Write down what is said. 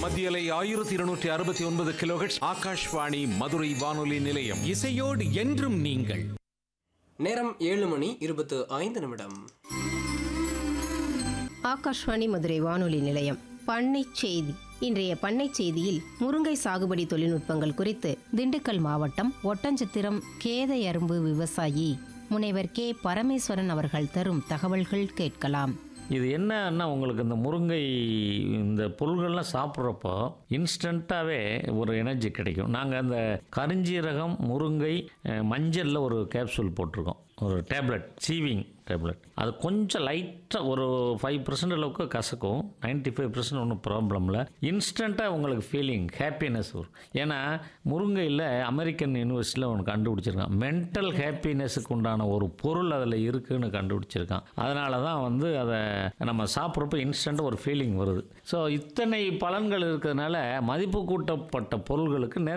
மத்தியலை ஆயிரத்தி இருநூற்றி அறுபத்தி ஒன்பது கிலோஹெட்ஸ் ஆகாஷ்வாணி மதுரை வானொலி நிலையம் இசையோடு என்றும் நீங்கள் நேரம் ஏழு மணி இருபத்து ஐந்து நிமிடம் ஆகாஷ்வாணி மதுரை வானொலி நிலையம் பண்ணை செய்தி இன்றைய பண்ணை செய்தியில் முருங்கை சாகுபடி தொழில்நுட்பங்கள் குறித்து திண்டுக்கல் மாவட்டம் ஒட்டஞ்சத்திரம் கேதையரும்பு விவசாயி முனைவர் கே பரமேஸ்வரன் அவர்கள் தரும் தகவல்கள் கேட்கலாம் இது என்னன்னா உங்களுக்கு இந்த முருங்கை இந்த பொருள்கள்லாம் சாப்பிட்றப்போ இன்ஸ்டண்ட்டாகவே ஒரு எனர்ஜி கிடைக்கும் நாங்கள் அந்த கருஞ்சீரகம் முருங்கை அஹ், மஞ்சளில் ஒரு கேப்சூல் போட்டிருக்கோம் ஒரு டேப்லெட் சீவிங் டேப்லெட் அது கொஞ்சம் லைட்டாக ஒரு ஃபைவ் பர்சன்ட் அளவுக்கு கசக்கும் 95% ஃபைவ் பர்சன்ட் ஒன்றும் ப்ராப்ளம் இல்லை இன்ஸ்டண்ட்டாக உங்களுக்கு ஃபீலிங் ஹாப்பினஸ் வரும் ஏன்னா முருங்கையில் அமெரிக்கன் யூனிவர்சிட்டியில் ஒன்று கண்டுபிடிச்சிருக்கான் மென்டல் ஹாப்பினஸுக்கு உண்டான ஒரு பொருள் அதில் இருக்குன்னு கண்டுபிடிச்சிருக்கான் அதனால தான் வந்து அதை நம்ம சாப்பிட்றப்ப இன்ஸ்டண்ட் ஒரு ஃபீலிங் வருது ஸோ இத்தனை பலன்கள் இருக்கிறதுனால மதிப்பு கூட்டப்பட்ட பொருள்களுக்கு